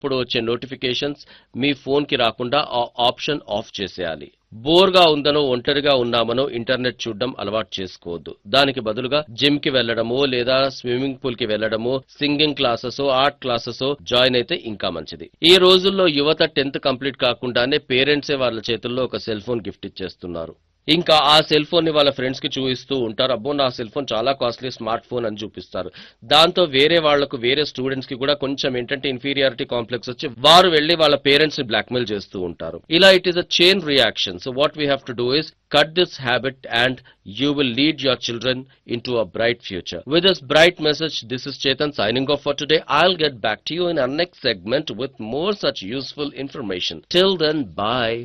ఇప్పుడు వచ్చే నోటిఫికేషన్స్ మీ ఫోన్ కి రాకుండా ఆ ఆప్షన్ ఆఫ్ చేసేయాలి బోర్గా ఉందనో ఒంటరిగా ఉన్నామనో ఇంటర్నెట్ చూడడం అలవాటు చేసుకోవద్దు దానికి బదులుగా జిమ్ కి వెళ్ళడమో లేదా స్విమ్మింగ్ పూల్ కి వెళ్ళడమో singing classes art classes join అయితే ఇంకా మంచిది ఈ రోజుల్లో యువత టెన్త్ కంప్లీట్ కాకుండానే పేరెంట్సే వాళ్ళ చేతుల్లో ఒక సెల్ ఫోన్ గిఫ్ట్ ఇచ్చేస్తున్నారు ఇంకా ఆ సెల్ ఫోన్ ని వాళ్ళ ఫ్రెండ్స్ కి చూపిస్తూ ఉంటారు అబ్బో నా సెల్ ఫోన్ చాలా కాస్ట్లీ స్మార్ట్ ఫోన్ అని చూపిస్తారు దాంతో వేరే వాళ్లకు వేరే స్టూడెంట్స్ కి కూడా కొంచెం ఏంటంటే ఇన్ఫీరియారిటీ కాంప్లెక్స్ వచ్చి వారు వెళ్లి వాళ్ళ పేరెంట్స్ ని బ్లాక్మెయిల్ చేస్తూ ఉంటారు ఇలా it is a chain reaction so what we have to do is cut this habit and you will lead your children into a bright future. With this bright message, this is Chetan signing off for today. I'll get back to you in our next segment with more such useful information. Till then, bye.